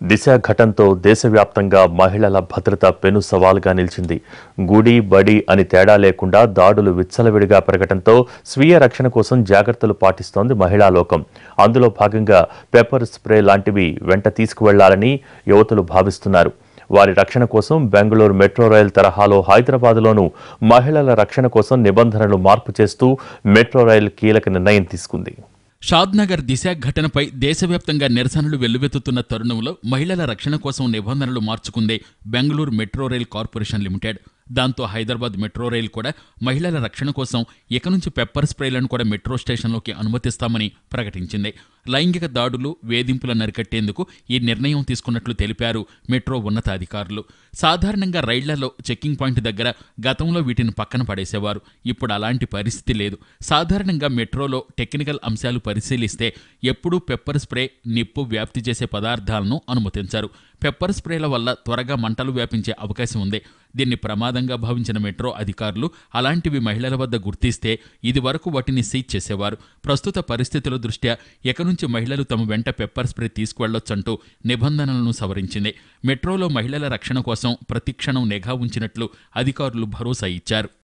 దిశ ఘటంతో దేశవ్యాప్తంగా మహిళల భద్రత పెను సవాల్గా నిలిచింది గుడి బడి అని తేడా లేకుండా దాడులు విచ్చలవిడిగా పెరగటంతో స్వీయ రక్షణ కోసం జాగ్రత్తలు పాటిస్తోంది మహిళా లోకం అందులో భాగంగా పెప్పర్ స్ప్రే లాంటివి వెంట తీసుకువెళ్లాలని యువతులు భావిస్తున్నారు వారి రక్షణ కోసం బెంగళూరు మెట్రో రైల్ తరహాలో హైదరాబాద్లోనూ మహిళల రక్షణ కోసం నిబంధనలు మార్పు చేస్తూ మెట్రో రైల్ కీలక నిర్ణయం తీసుకుంది షాద్నగర్ దిశ ఘటనపై దేశవ్యాప్తంగా నిరసనలు వెల్లువెత్తుతున్న తరుణంలో మహిళల రక్షణ కోసం నిబంధనలు మార్చుకుందే Bengaluru metro rail corporation limited దాంతో హైదరాబాద్ మెట్రో రైల్ కూడా మహిళల రక్షణ కోసం ఇక నుంచి పెప్పర్ స్ప్రేలను కూడా మెట్రో స్టేషన్లోకి అనుమతిస్తామని ప్రకటించింది లైంగిక దాడులు వేధింపులను అరికట్టేందుకు ఈ నిర్ణయం తీసుకున్నట్లు తెలిపారు మెట్రో ఉన్నతాధికారులు సాధారణంగా రైళ్లలో చెక్కింగ్ పాయింట్ దగ్గర గతంలో వీటిని పక్కన పడేసేవారు ఇప్పుడు అలాంటి పరిస్థితి లేదు సాధారణంగా మెట్రోలో టెక్నికల్ అంశాలు పరిశీలిస్తే ఎప్పుడూ పెప్పర్ స్ప్రే నిప్పు వ్యాప్తి చేసే పదార్థాలను అనుమతించారు పెప్పర్ స్ప్రేల వల్ల త్వరగా మంటలు వ్యాపించే అవకాశం ఉంది దీన్ని ప్రమాదంగా భావించిన మెట్రో అధికారులు అలాంటివి మహిళల వద్ద గుర్తిస్తే ఇది వరకు వాటిని సీజ్ చేసేవారు ప్రస్తుత పరిస్థితుల దృష్ట్యా ఇక నుంచి మహిళలు తమ వెంట పెప్పర్ స్ప్రే తీసుకువెళ్లొచ్చంటూ నిబంధనలను సవరించింది మెట్రోలో మహిళల రక్షణ కోసం ప్రతిక్షణం నిఘా ఉంచినట్లు అధికారులు భరోసా ఇచ్చారు